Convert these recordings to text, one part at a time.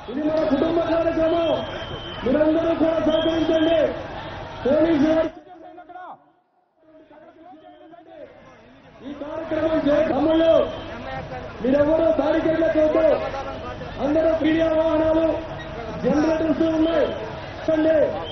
ఇది మన కుటుంబ కార్యక్రమం మీరందరూ కూడా సహకరించండి పోలీసు వారు ఈ కార్యక్రమం చే- తమ్ముళ్ళు మీరెవరూ బారికేడ్లతో అందరూ మీడియా వాహనాలు జనరేటర్స్ ఉన్నాయి చూడండి.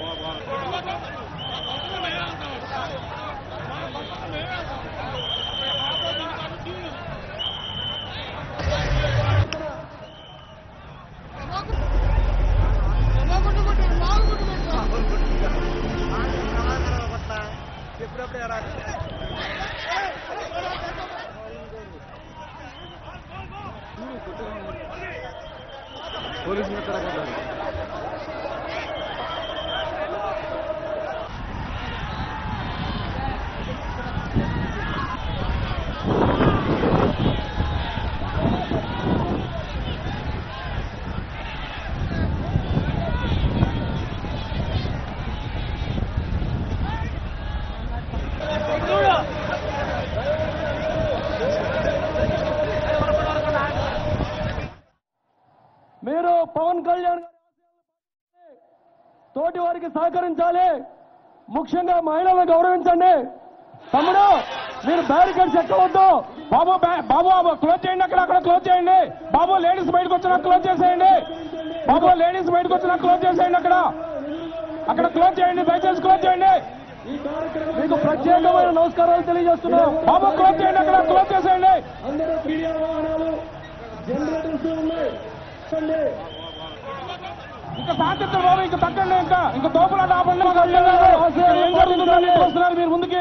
మీరు పవన్ కళ్యాణ్ గారి ఆశయాలను తోటి వారికి సహకరించాలి ముఖ్యంగా మహిళలను గౌరవించండి తమ్ముడు మీరు బ్యారికేడ్స్ ఎక్కవద్దు బాబు బ్యా- బాబు బాబు క్లోజ్ చేయండి అక్కడ అక్కడ క్లోజ్ చేయండి బాబు లేడీస్ బయటకు వచ్చినా క్లోజ్ చేసేయండి బాబు లేడీస్ బయటకు వచ్చినా క్లోజ్ చేసేయండి అక్కడ అక్కడ క్లోజ్ చేయండి దయచేసి క్లోజ్ చేయండి ఈ కార్యక్రమం మీకు ప్రత్యేకమైన నమస్కారాలు తెలియజేస్తున్నాం బాబు క్లోజ్ చేయండి అక్కడ క్లోజ్ చేసేయండి అందరూ మీడియా వాహనాలు జనరేటర్స్ ఉన్నాయి చూడండి. ఇంకా శాంతించండి బాబు ఇంకా తగ్గండి ఇంకా ఇంకా తోపులాట ఆపండి మాకు అర్థం కాదు. ఇక్కడ ఏం జరుగుతుందని వస్తున్నారు మీరు ముందుకి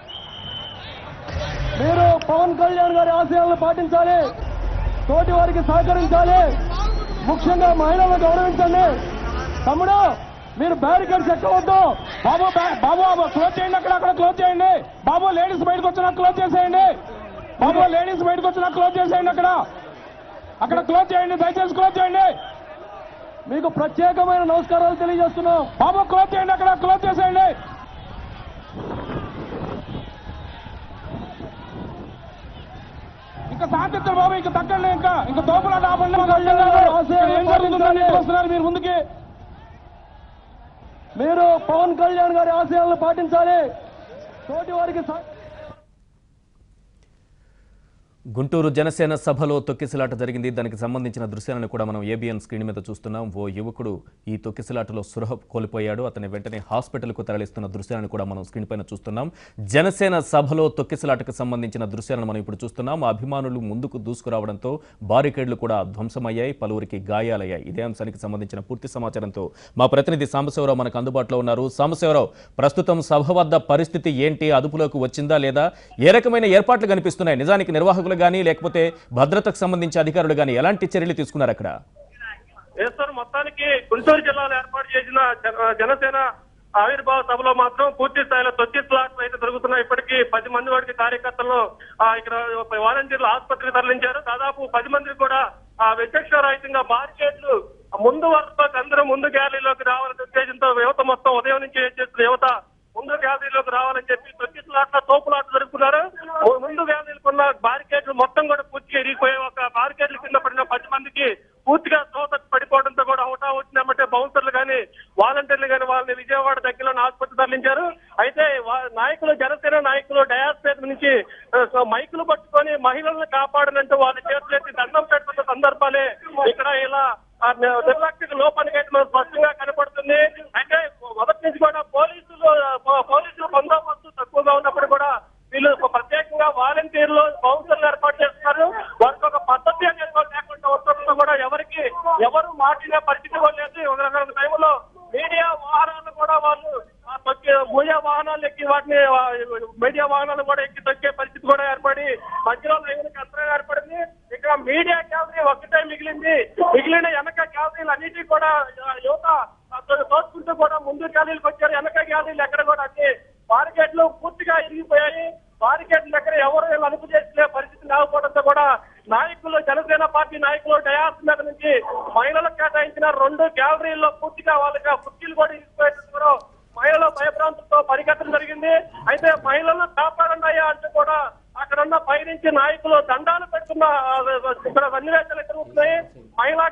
మీరు పవన్ కళ్యాణ్ గారి ఆశయాలను పాటించాలి తోటి వారికి సహకరించాలి ముఖ్యంగా మహిళలను గౌరవించండి తమ్ముడు మీరు బ్యారికేడ్స్ ఎక్కవద్దు బాబు బ్యా- బాబు బాబు క్లోజ్ చేయండి అక్కడ అక్కడ క్లోజ్ చేయండి బాబు లేడీస్ బయటకు వచ్చినా క్లోజ్ చేసేయండి బాబు లేడీస్ బయటకు వచ్చినా క్లోజ్ చేసేయండి అక్కడ అక్కడ క్లోజ్ చేయండి దయచేసి క్లోజ్ చేయండి మీకు ప్రత్యేకమైన నమస్కారాలు తెలియజేస్తున్నాం బాబు క్లోజ్ చేయండి అక్కడ క్లోజ్ చేసేయండి ఇంకా శాంతించండి బాబు ఇంకా తగ్గండి ఇంకా ఇంకా తోపులాట ఆపండి మాకు అర్థం కాదు. ఇక్కడ ఏం జరుగుతుందని వస్తున్నారు మీరు ముందుకి మీరు పవన్ కళ్యాణ్ గారి ఆశయాలను పాటించాలి తోటి వారికి సహ- గుంటూరు జనసేన సభలో తొక్కిసలాట జరిగింది దానికి సంబంధించిన దృశ్యాలను కూడా మనం ఏబిఎన్ స్క్రీన్ మీద చూస్తున్నాం ఓ యువకుడు ఈ తొక్కిసలాటలో సురహ కోల్పోయాడు అతని వెంటనే హాస్పిటల్కు తరలిస్తున్న దృశ్యాలను కూడా మనం స్క్రీన్ పైన చూస్తున్నాం జనసేన సభలో తొక్కిసలాటకు సంబంధించిన దృశ్యాలను మనం ఇప్పుడు చూస్తున్నాం అభిమానులు ముందుకు దూసుకురావడంతో బారికేడ్లు కూడా ధ్వంసమయ్యాయి పలువురికి గాయాలయ్యాయి ఇదే అంశానికి సంబంధించిన పూర్తి సమాచారంతో మా ప్రతినిధి సాంబశివరావు మనకు అందుబాటులో ఉన్నారు సాంబశివరావు ప్రస్తుతం సభ వద్ద పరిస్థితి ఏంటి అదుపులోకి వచ్చిందా లేదా ఏ రకమైన ఏర్పాట్లు కనిపిస్తున్నాయి నిజానికి నిర్వాహకులు కానీ లేకపోతే భద్రతకు సంబంధించి అధికారులు కానీ ఎలాంటి చర్యలు తీసుకున్నారు అక్కడ వేస్తారు మొత్తానికి గుంటూరు జిల్లాలో ఏర్పాటు చేసిన జన- జనసేన ఆవిర్భావ సభలో మాత్రం పూర్తి స్థాయిలో తొక్కి స్లాట్లు అయితే జరుగుతున్నాయి ఇప్పటికీ పది మంది వాడికి కార్యకర్తలను ఆ, ఇక్కడ వాలంటీర్లు ఆసుపత్రికి తరలించారు దాదాపు పది మంది కూడా ఆ విచక్షణ రహితంగా బారికేడ్లు ముందు వరుసలోకి అందరూ ముందు గ్యాలరీలోకి రావాలనే ఉద్దేశంతో యువత మొత్తం ఉదయం నుంచి ఏం చేస్తున్న యువత ముందు గ్యాలరీలోకి రావాలని చెప్పి తొక్కి స్లాట్ల తోపులాట జరుపుకున్నారు ముందు గ్యాలరీలకు ఉన్న బారికేడ్లు మొత్తం కూడా పూర్తిగా ఇరిగిపోయి ఒక బారికేడ్ల కింద పడిన పది మందికి పూర్తిగా శ్రోత పడిపోవడంతో కూడా హుటా వచ్చినామంటే బౌన్సర్లు కానీ వాలంటీర్లు కానీ వాళ్ళని విజయవాడ దగ్గరలోని ఆసుపత్రి తరలించారు అయితే వా- నాయకులు జనసేన నాయకులు డయాస్ మీద నుంచి ఆ, సో మైకులు పట్టుకొని మహిళలను కాపాడనంటూ వాళ్ళ చేతులెత్తి దండం పెట్టుకున్న సందర్భాలే ఇక్కడ ఇలా ఆ ని- నిర్లక్ష్య లోపానికి అయితే మనకు స్పష్టంగా కనపడుతుంది అయితే మొదటి నుంచి కూడా పోలీసులు పో- పోలీసుల బందోబస్తు తక్కువగా ఉన్నప్పుడు కూడా వీళ్ళు ఒక ప్రత్యేకంగా వాలంటీర్లు బౌన్సర్లు ఏర్పాటు చేస్తున్నారు వారికి ఒక పద్ధతి అనేది కూడా లేకుండా వస్తుందో కూడా ఎవరికి ఎవరు మాటినే పరిస్థితి కూడా లేదు ఒక టైంలో మీడియా వాహనాలు కూడా వాళ్ళు ఆ తొక్కి మీడియా వాహనాలు ఎక్కి వాటిని ఆ, మీడియా వాహనాలు కూడా ఎక్కి తొక్కే పరిస్థితి కూడా ఏర్పడి మధ్యలో లైన్కి అంతరం ఏర్పడింది ఇక్కడ మీడియా గ్యాలరీ ఒక్కటే మిగిలింది మిగిలిన వెనక గ్యాలరీలు అన్నిటి కూడా ఆ, యువత ఆ, తో- తోసుకుంటూ కూడా ముందు గ్యాలరీలకు వచ్చారు వెనక గ్యాలరీలు ఎక్కడ కూడా అన్ని బారికేట్లు పూర్తిగా ఇరిగిపోయాయి బారికేట్ల దగ్గర ఎవరు వీళ్ళు అదుపు చేసే పరిస్థితి లేకపోవడంతో కూడా నాయకులు జనసేన పార్టీ నాయకులు డయాస్ మీద నుంచి మహిళలకు కేటాయించిన రెండు గ్యాలరీల్లో పూర్తిగా వాళ్ళకి ఆ కుర్చీలు కూడా ఇరిగిపోయేటట్టు కూడా మహిళలు భయభ్రాంతులతో పరిగెత్తడం జరిగింది అయితే మహిళలను కాపాడండి అంటూ కూడా అక్కడ ఉన్న పైనుంచి నాయకులు దండాలు పెట్టుకున్న ఆ, ఇక్కడ సన్నివేశాలు జరుగుతున్నాయి మహిళా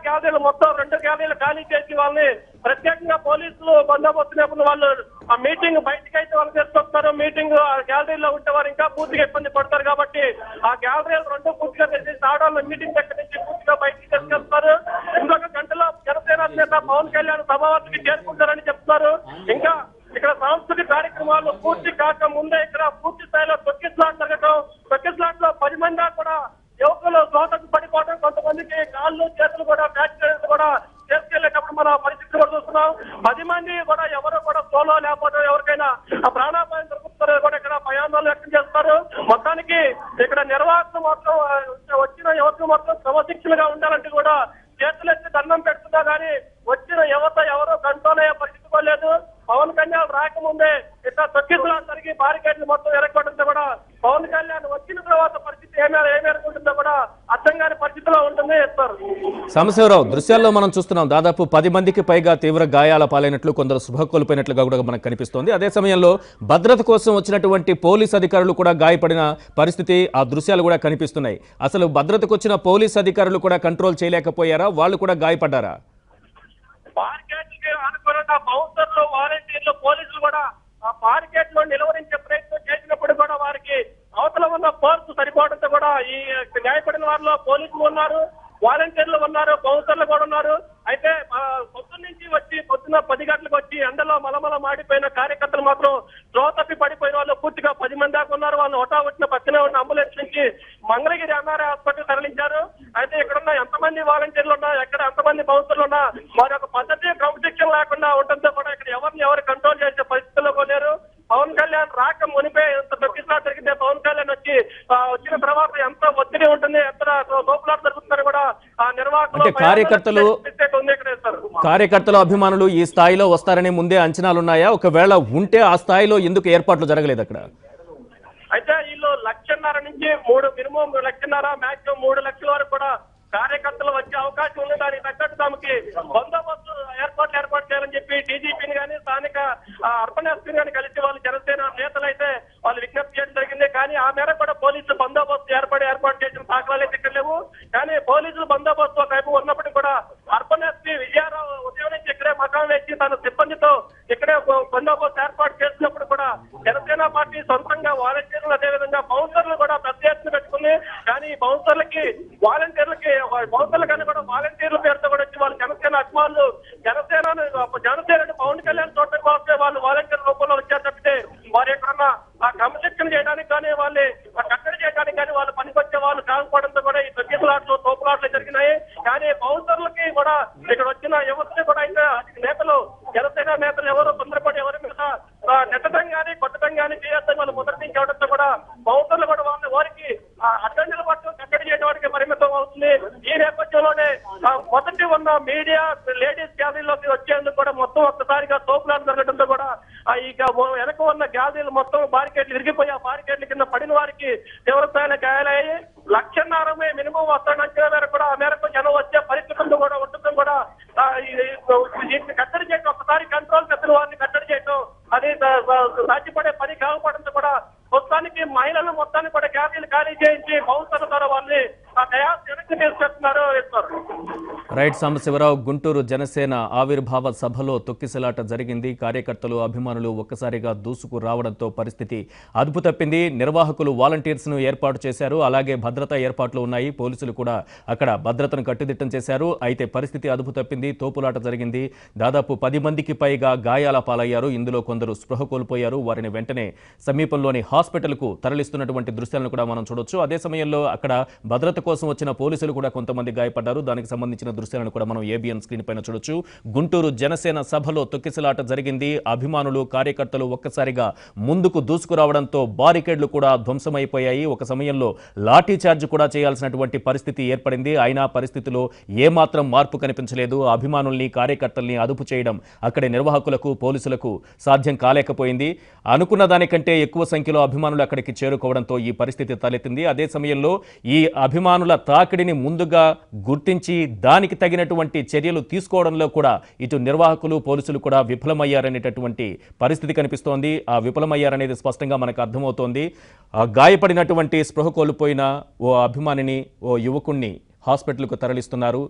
గ్యాలరీలు మొత్తం రెండు గ్యాలరీలు ఖాళీ చేసి వాళ్ళని ప్రత్యేకంగా పోలీసులు బందోబస్తు నేపథ్యంలో వాళ్ళు ఆ మీటింగ్ బయటకి అయితే వాళ్ళు తీసుకొస్తారు మీటింగ్ ఆ గ్యాలరీలో ఉంటే వారు ఇంకా పూర్తిగా ఇబ్బంది పడతారు కాబట్టి ఆ గ్యాలరీలు రెండు పూర్తిగా తెచ్చేసి ఆడవాళ్ళు మీటింగ్ దగ్గర నుంచి పూర్తిగా బయటికి తీసుకెళ్తారు ఇంకొక గంటలో జనసేన నేత పవన్ కళ్యాణ్ సభావర్తికి చేరుకుంటారని చెప్తున్నారు ఇంకా ఇక్కడ సాంస్కృతిక కార్యక్రమాలు పూర్తి కాక ముందే ఇక్కడ పూర్తి స్థాయిలో తొక్కిస్లాట్ జరగటం తొక్కిస్లాట్ లో పది మంది దాకా కూడా యువకులు తోటకు పడిపోవడం కొంతమందికి కాళ్ళు చేతులు కూడా ఫ్రాక్చర్ కూడా చేసుకెళ్ళేటప్పుడు మన పరిస్థితులు కూడా చూస్తున్నాం పది మంది కూడా ఎవరు కూడా సోలో లేకపోతే ఎవరికైనా ఆ ప్రాణాపాయం దొరుకుతారో కూడా ఇక్కడ భయాందోళన వ్యక్తం చేస్తారు మొత్తానికి ఇక్కడ నిర్వాహకులు మాత్రం ఆ, వచ్చిన యువకులు మాత్రం క్రమశిక్షణగా ఉండాలంటే కూడా చేతులు ఎత్తి దండం పెడుతున్నా కానీ వచ్చిన యువత ఎవరో కంట్రోల్ అయ్యే పరిస్థితి కూడా లేదు పవన్ కళ్యాణ్ రాకముందే ఇట్లా తొక్కిసలా జరిగి బారికేడ్లు మొత్తం ఎరగొట్టడంతో కూడా పవన్ కళ్యాణ్ వచ్చిన తర్వాత పరిస్థితి ఏమే ఏమేరుకుంటుందో కూడా అర్థం కాని పరిస్థితిలో ఉంటుంది చెప్తారు సాంబశివరావు దృశ్యాల్లో మనం చూస్తున్నాం దాదాపు పది మందికి పైగా తీవ్ర గాయాల పాలైనట్లు కొందరు శుభ కోల్పోయినట్లుగా కూడా మనకు కనిపిస్తోంది అదే సమయంలో భద్రత కోసం వచ్చినటువంటి పోలీస్ అధికారులు కూడా గాయపడిన పరిస్థితి ఆ దృశ్యాలు కూడా కనిపిస్తున్నాయి అసలు భద్రతకు వచ్చిన పోలీస్ అధికారులు కూడా కంట్రోల్ చేయలేకపోయారా వాళ్ళు కూడా గాయపడ్డారా బార్గేట్ కి అనుగుణంగా బౌన్సర్లు వాలంటీర్లు పోలీసులు కూడా ఆ బార్గేట్ లో నిలువరించే ప్రయత్నం చేసినప్పుడు కూడా వారికి అవతల ఉన్న ఫోర్స్ సరిపోవడంతో కూడా ఈ న్యాయపడిన వారిలో పోలీసులు ఉన్నారు వాలంటీర్లు ఉన్నారు బౌన్సర్లు కూడా ఉన్నారు అయితే ఆ, పొద్దున్న నుంచి వచ్చి పొద్దున్న పది గంటలకు వచ్చి ఎండలో మలమల మాడిపోయిన కార్యకర్తలు మాత్రం త్రో తప్పి పడిపోయిన వాళ్ళు పూర్తిగా పది మంది దాకా ఉన్నారు వాళ్ళు హోటా వచ్చిన పక్కనే ఉన్న అంబులెన్స్ నుంచి మంగళగిరి ఎన్ఆర్ఐ హాస్పిటల్ తరలించారు అయితే ఇక్కడ ఉన్న ఎంతమంది వాలంటీర్లు ఉన్నా ఎక్కడ ఎంతమంది బౌన్సర్లు ఉన్నా వారి యొక్క పద్ధతి క్రమశిక్షణ లేకుండా ఉండడంతో కూడా ఇక్కడ ఎవరిని ఎవరు కంట్రోల్ చేసే పరిస్థితుల్లో కొలేరు పవన్ కళ్యాణ్ రాక మునిపే ఎంత తప్పిస్తా జరిగితే పవన్ కళ్యాణ్ వచ్చి ఆ, వచ్చిన తర్వాత ఎంత ఒత్తిడి ఉంటుంది ఎంత లోపలాట జరుగుతుందని కూడా ఆ నిర్వాహకులు అంటే కార్యకర్తలు- mistake ఉంది ఇక్కడ సార్ కార్యకర్తలు అభిమానులు ఈ స్థాయిలో వస్తారని ముందే అంచనాలున్నాయా ఒకవేళ ఉంటే ఆ స్థాయిలో ఎందుకు ఏర్పాట్లు జరగలేదు అక్కడ అయితే వీళ్ళు లక్షన్నర నుంచి మూడు మినిమం లక్షన్నర మాక్సిమం మూడు లక్షల వరకు కూడా కార్యకర్తలు వచ్చే అవకాశం ఉంది దానికి తగ్గట్టు తమకి బందోబస్తు ఏర్పాట్లు ఏర్పాటు చేయాలని చెప్పి డీజీపీని కానీ స్థానిక ఆ, అర్బన్ ఎస్పీని కానీ కలిసి వాళ్ళు జనసేన నేతలు అయితే వాళ్ళు విజ్ఞప్తి చేయడం జరిగింది కానీ ఆ మేరకు కూడా పోలీసులు బందోబస్తు ఏర్పడి ఏర్పాటు చేసిన దాఖలాలు అయితే ఇక్కడ లేవు కానీ పోలీసులు బందోబస్తు ఒకవైపు ఉన్నప్పటికీ కూడా అర్బన్ ఎస్పీ విజయారావు ఉదయం నుంచి ఇక్కడే మకాం వేసి తన సిబ్బందితో ఇక్కడే ఒక బందోబస్తు ఏర్పాటు చేసినప్పుడు కూడా జనసేన పార్టీ సొంతంగా వాలంటీర్లు అదేవిధంగా బౌన్సర్లు కూడా పెద్ద ఎత్తున పెట్టుకుంది కానీ ఈ బౌన్సర్లకి వాలంటీర్లకి బౌన్సర్లు కానీ కూడా వాలంటీర్ల పేరుతో కూడా వచ్చి వాళ్ళు జనసేన అభిమానులు జనసేన జనసేన పవన్ కళ్యాణ్ చూడటం కోసమే వాళ్ళు వాలంటీర్ రూపంలో వచ్చారు తప్పితే వారి ఎక్కడన్న ఆ క్రమశిక్షణ చేయడానికి కానీ వాళ్ళని ఆ కట్టడి చేయడానికి కానీ వాళ్ళు పనికొచ్చే వాళ్ళు కాకపోవడంతో కూడా ఈ తొక్కిసలాట్లు తోపులాట్లు జరిగినాయి కానీ బౌన్సర్లకి కూడా ఇక్కడ వచ్చిన యువతని కూడా అయితే నేతలు జనసేన నేతలు ఎవరు తొందరపడి ఎవరి మీద ఆ, నెట్టడం కానీ కొట్టడం కానీ చేయొద్దని వాళ్ళు మొదటి నుంచి అవడంతో కూడా బౌన్సర్లు కూడా వాళ్ళ వారికి ఆ, అడ్డంకుల పట్టు కట్టడి చేయడానికి పరిమితం అవుతుంది ఈ నేపథ్యంలోనే ఆ, మొదటి ఉన్న మీడియా లేడీస్ గ్యాలరీలోకి వచ్చేందుకు కూడా మొత్తం ఒక్కసారిగా తోపులాట జరగడంతో కూడా ఆ, ఇక ఓ- వెనక ఉన్న గ్యాలరీలు మొత్తం బారికేట్లు విరిగిపోయి ఆ బారికేట్ల కింద పడిన వారికి తీవ్ర స్థాయిలో గాయాలయ్యాయి లక్షన్నరమే మినిమం వస్తాడు అంచనా మేరకు కూడా ఆ మేరకు జనం వచ్చే పరిస్థితులు కూడా ఉండటం కూడా ఆ, ఈ- ఈ- కట్టడి చేయడం ఒకసారి కంట్రోల్ చేసిన వారిని కట్టడి చేయడం అది సా- సా- సాధ్యపడే పని కాకపోవడంతో కూడా మొత్తానికి మహిళలు మొత్తాన్ని కూడా గ్యాలరీలు ఖాళీ చేయించి బౌన్సర్ల ద్వారా వాళ్ళని ఆ డయాస్ వెనక్కి తీసుకెళ్తున్నారు ఇస్తారు రైట్ సాంబశివరావు గుంటూరు జనసేన ఆవిర్భావ సభలో తొక్కిసలాట జరిగింది కార్యకర్తలు అభిమానులు ఒక్కసారిగా దూసుకు రావడంతో పరిస్థితి అదుపు తప్పింది నిర్వాహకులు వాలంటీర్స్ ను ఏర్పాటు చేశారు అలాగే భద్రతా ఏర్పాట్లు ఉన్నాయి పోలీసులు కూడా అక్కడ భద్రతను కట్టుదిట్టం చేశారు అయితే పరిస్థితి అదుపు తప్పింది తోపులాట జరిగింది దాదాపు పది మందికి పైగా గాయాల పాలయ్యారు ఇందులో కొందరు స్పృహ కోల్పోయారు వారిని వెంటనే సమీపంలోని హాస్పిటల్కు తరలిస్తున్నటువంటి దృశ్యాలను కూడా మనం చూడొచ్చు అదే సమయంలో అక్కడ భద్రత కోసం వచ్చిన పోలీసులు కూడా కొంతమంది గాయపడ్డారు దానికి సంబంధించిన దృశ్యాలను కూడా మనం ఏబిఎన్ స్క్రీన్ పైన చూడొచ్చు గుంటూరు జనసేన సభలో తొక్కిసలాట జరిగింది అభిమానులు కార్యకర్తలు ఒక్కసారిగా ముందుకు దూసుకురావడంతో బారికేడ్లు కూడా ధ్వంసమైపోయాయి ఒక సమయంలో లాఠీ చార్జ్ కూడా చేయాల్సినటువంటి పరిస్థితి ఏర్పడింది అయినా పరిస్థితిలో ఏమాత్రం మార్పు కనిపించలేదు అభిమానుల్ని కార్యకర్తల్ని అదుపు చేయడం అక్కడి నిర్వాహకులకు పోలీసులకు సాధ్యం కాలేకపోయింది అనుకున్న దానికంటే ఎక్కువ సంఖ్యలో అభిమానులు అక్కడికి చేరుకోవడంతో ఈ పరిస్థితి తలెత్తింది అదే సమయంలో ఈ అభిమానుల తాకిడిని ముందుగా గుర్తించి దానికి తగినటువంటి చర్యలు తీసుకోవడంలో కూడా ఇటు నిర్వాహకులు పోలీసులు కూడా విఫలమయ్యారనేటటువంటి పరిస్థితి కనిపిస్తోంది ఆ విఫలమయ్యారనేది స్పష్టంగా మనకు అర్థమవుతోంది ఆ గాయపడినటువంటి స్పృహ కోల్పోయిన ఓ అభిమానిని ఓ యువకుణ్ణి హాస్పిటల్కు తరలిస్తున్నారు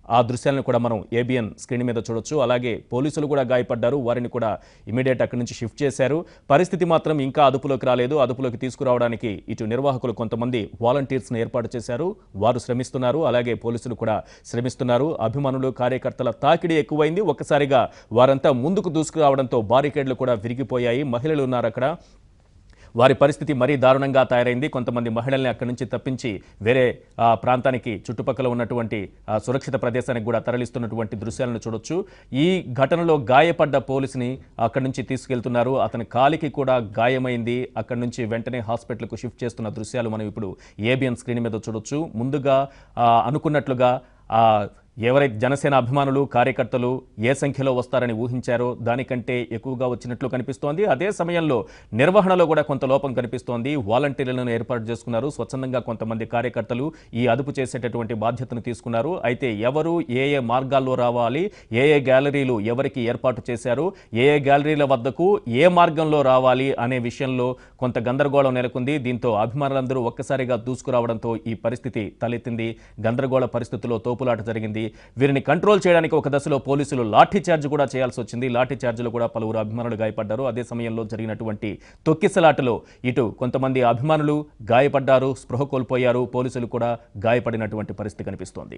ఆ దృశ్యాలను కూడా మనం ఏబిఎన్ స్క్రీన్ మీద చూడొచ్చు అలాగే పోలీసులు కూడా గాయపడ్డారు వారిని కూడా ఇమీడియట్ అక్కడి నుంచి షిఫ్ట్ చేశారు పరిస్థితి మాత్రం ఇంకా అదుపులోకి రాలేదు అదుపులోకి తీసుకురావడానికి ఇటు నిర్వాహకులు కొంతమంది వాలంటీర్స్ను ఏర్పాటు చేశారు వారు శ్రమిస్తున్నారు అలాగే పోలీసులు కూడా శ్రమిస్తున్నారు అభిమానులు కార్యకర్తల తాకిడి ఎక్కువైంది ఒక్కసారిగా వారంతా ముందుకు దూసుకురావడంతో బారికేడ్లు కూడా విరిగిపోయాయి మహిళలు ఉన్నారు అక్కడ వారి పరిస్థితి మరీ దారుణంగా తయారైంది కొంతమంది మహిళల్ని అక్కడి నుంచి తప్పించి వేరే ఆ, ప్రాంతానికి చుట్టుపక్కల ఉన్నటువంటి ఆ, సురక్షిత ప్రదేశానికి కూడా తరలిస్తున్నటువంటి దృశ్యాలను చూడొచ్చు ఈ ఘటనలో గాయపడ్డ పోలీసుని అక్కడి నుంచి తీసుకెళ్తున్నారు అతని కాలికి కూడా గాయమైంది అక్కడి నుంచి వెంటనే హాస్పిటల్కు షిఫ్ట్ చేస్తున్న దృశ్యాలు మనం ఇప్పుడు ఏబిఎన్ స్క్రీన్ మీద చూడొచ్చు ముందుగా ఆ, అనుకున్నట్లుగా ఆ ఎవరైతే జనసేన అభిమానులు కార్యకర్తలు ఏ సంఖ్యలో వస్తారని ఊహించారో దానికంటే ఎక్కువగా వచ్చినట్లు కనిపిస్తోంది అదే సమయంలో నిర్వహణలో కూడా కొంత లోపం కనిపిస్తోంది వాలంటీర్లను ఏర్పాటు చేసుకున్నారు స్వచ్ఛందంగా కొంతమంది కార్యకర్తలు ఈ అదుపు చేసేటటువంటి బాధ్యతను తీసుకున్నారు అయితే ఎవరు ఏ ఏ మార్గాల్లో రావాలి ఏ ఏ గ్యాలరీలు ఎవరికి ఏర్పాటు చేశారు ఏ ఏ గ్యాలరీల వద్దకు ఏ మార్గంలో రావాలి అనే విషయంలో కొంత గందరగోళం నెలకొంది దీంతో అభిమానులందరూ ఒక్కసారిగా దూసుకురావడంతో ఈ పరిస్థితి తలెత్తింది గందరగోళ పరిస్థితుల్లో తోపులాట జరిగింది వీరిని కంట్రోల్ చేయడానికి ఒక దశలో పోలీసులు లాఠీ చార్జ్ కూడా చేయాల్సి వచ్చింది లాఠీ చార్జ్లో కూడా పలువురు అభిమానులు గాయపడ్డారు అదే సమయంలో జరిగినటువంటి తొక్కిసలాటలో ఇటు కొంతమంది అభిమానులు గాయపడ్డారు స్పృహ కోల్పోయారు పోలీసులు కూడా గాయపడినటువంటి పరిస్థితి కనిపిస్తోంది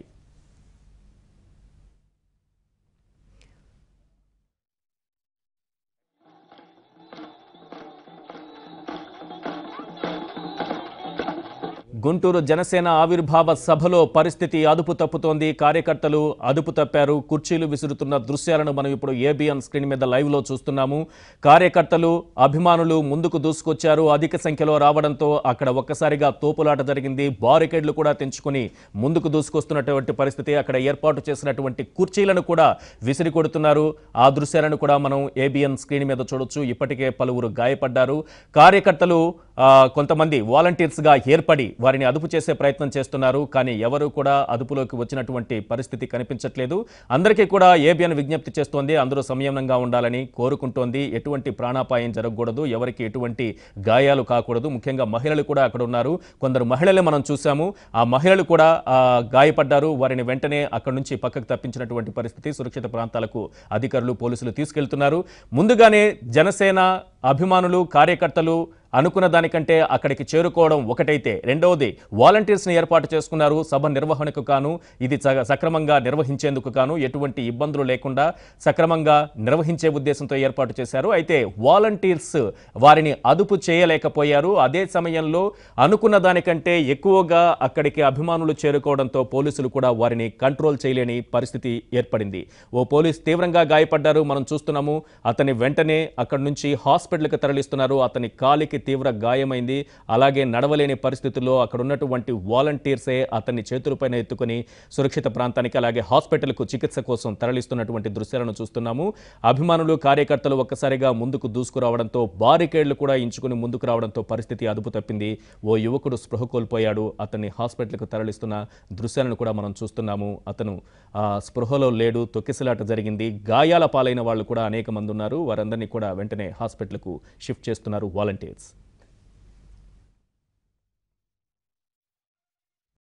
గుంటూరు జనసేన ఆవిర్భావ సభలో పరిస్థితి అదుపు తప్పుతోంది కార్యకర్తలు అదుపు తప్పారు కుర్చీలు విసురుతున్న దృశ్యాలను మనం ఇప్పుడు ఏబిఎన్ స్క్రీన్ మీద లైవ్ లో చూస్తున్నాము కార్యకర్తలు అభిమానులు ముందుకు దూసుకొచ్చారు అధిక సంఖ్యలో రావడంతో అక్కడ ఒక్కసారిగా తోపులాట జరిగింది బారికేడ్లు కూడా తెంచుకుని ముందుకు దూసుకొస్తున్నటువంటి పరిస్థితి అక్కడ ఏర్పాటు చేసినటువంటి కుర్చీలను కూడా విసిరి కొడుతున్నారు ఆ దృశ్యాలను కూడా మనం ఏబిఎన్ స్క్రీన్ మీద చూడొచ్చు ఇప్పటికే పలువురు గాయపడ్డారు కార్యకర్తలు ఆ, కొంతమంది వాలంటీర్స్ గా ఏర్పడి వారిని అదుపు చేసే ప్రయత్నం చేస్తున్నారు కానీ ఎవరు కూడా అదుపులోకి వచ్చినటువంటి పరిస్థితి కనిపించట్లేదు అందరికీ కూడా ఏబిఎన్ విజ్ఞప్తి చేస్తోంది అందరూ సంయమనంగా ఉండాలని కోరుకుంటోంది ఎటువంటి ప్రాణాపాయం జరగకూడదు ఎవరికి ఎటువంటి గాయాలు కాకూడదు ముఖ్యంగా మహిళలు కూడా అక్కడ ఉన్నారు కొందరు మహిళలే మనం చూసాము ఆ మహిళలు కూడా ఆ, గాయపడ్డారు వారిని వెంటనే అక్కడి నుంచి పక్కకు తప్పించినటువంటి పరిస్థితి సురక్షిత ప్రాంతాలకు అధికారులు పోలీసులు తీసుకెళ్తున్నారు ముందుగానే జనసేన అభిమానులు కార్యకర్తలు అనుకున్న దానికంటే అక్కడికి చేరుకోవడం ఒకటైతే రెండవది వాలంటీర్స్ని ఏర్పాటు చేసుకున్నారు సభ నిర్వహణకు కాను ఇది స- సక్రమంగా నిర్వహించేందుకు కాను ఎటువంటి ఇబ్బందులు లేకుండా సక్రమంగా నిర్వహించే ఉద్దేశంతో ఏర్పాటు చేశారు అయితే వాలంటీర్స్ వారిని అదుపు చేయలేకపోయారు అదే సమయంలో అనుకున్న దానికంటే ఎక్కువగా అక్కడికి అభిమానులు చేరుకోవడంతో పోలీసులు కూడా వారిని కంట్రోల్ చేయలేని పరిస్థితి ఏర్పడింది ఓ పోలీస్ తీవ్రంగా గాయపడ్డారు మనం చూస్తున్నాము అతని వెంటనే అక్కడి నుంచి హాస్పిటల్కి తరలిస్తున్నారు అతని కాలికి తీవ్ర గాయమైంది అలాగే నడవలేని పరిస్థితుల్లో అక్కడ ఉన్నటువంటి వాలంటీర్సే అతన్ని చేతులపైన ఎత్తుకొని సురక్షిత ప్రాంతానికి అలాగే హాస్పిటల్కు చికిత్స కోసం తరలిస్తున్నటువంటి దృశ్యాలను చూస్తున్నాము అభిమానులు కార్యకర్తలు ఒక్కసారిగా ముందుకు దూసుకురావడంతో బారికేడ్లు కూడా ఇంచుకుని ముందుకు రావడంతో పరిస్థితి అదుపు తప్పింది ఓ యువకుడు స్పృహ కోల్పోయాడు అతన్ని హాస్పిటల్కు తరలిస్తున్న దృశ్యాలను కూడా మనం చూస్తున్నాము అతను ఆ, స్పృహలో లేడు తొక్కిసలాట జరిగింది గాయాల పాలైన వాళ్ళు కూడా అనేక మంది ఉన్నారు వారందరినీ కూడా వెంటనే హాస్పిటల్కు షిఫ్ట్ చేస్తున్నారు వాలంటీర్స్